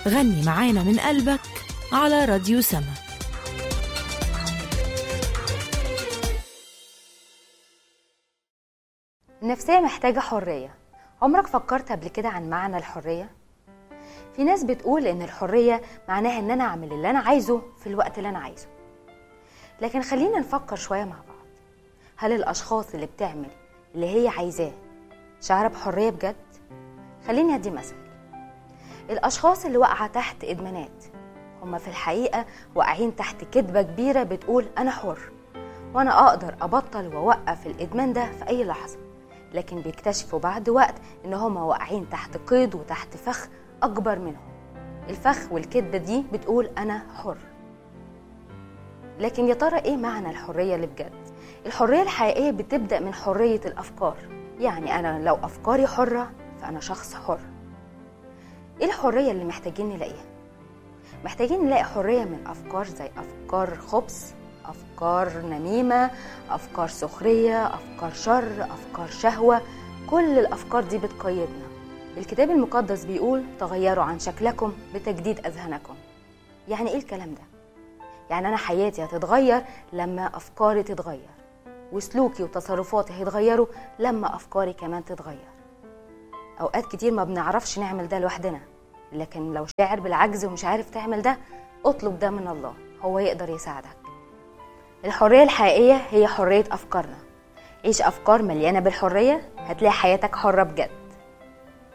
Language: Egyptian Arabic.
غني معانا من قلبك على راديو سما النفسية محتاجة حرية عمرك فكرت قبل كده عن معنى الحرية؟ في ناس بتقول إن الحرية معناها إن أنا أعمل اللي أنا عايزه في الوقت اللي أنا عايزه لكن خلينا نفكر شوية مع بعض هل الأشخاص اللي بتعمل اللي هي عايزاه شعرها بحرية بجد؟ خليني أدي مثل الأشخاص اللي واقعة تحت إدمانات هما في الحقيقة واقعين تحت كذبة كبيرة بتقول أنا حر وأنا أقدر أبطل وأوقف الإدمان ده في أي لحظة لكن بيكتشفوا بعد وقت إن هما واقعين تحت قيد وتحت فخ أكبر منهم الفخ والكذبة دي بتقول أنا حر لكن يا ترى إيه معنى الحرية اللي بجد؟ الحرية الحقيقية بتبدأ من حرية الأفكار يعني أنا لو أفكاري حرة فأنا شخص حر إيه الحرية اللي محتاجين نلاقيها؟ محتاجين نلاقي حرية من أفكار زي أفكار خبث أفكار نميمة أفكار سخرية أفكار شر أفكار شهوة كل الأفكار دي بتقيدنا الكتاب المقدس بيقول تغيروا عن شكلكم بتجديد أذهانكم يعني إيه الكلام ده؟ يعني أنا حياتي هتتغير لما أفكاري تتغير وسلوكي وتصرفاتي هيتغيروا لما أفكاري كمان تتغير أوقات كتير ما بنعرفش نعمل ده لوحدنا لكن لو شاعر بالعجز ومش عارف تعمل ده اطلب ده من الله هو يقدر يساعدك الحرية الحقيقية هي حرية أفكارنا عيش أفكار مليانة بالحرية هتلاقي حياتك حرة بجد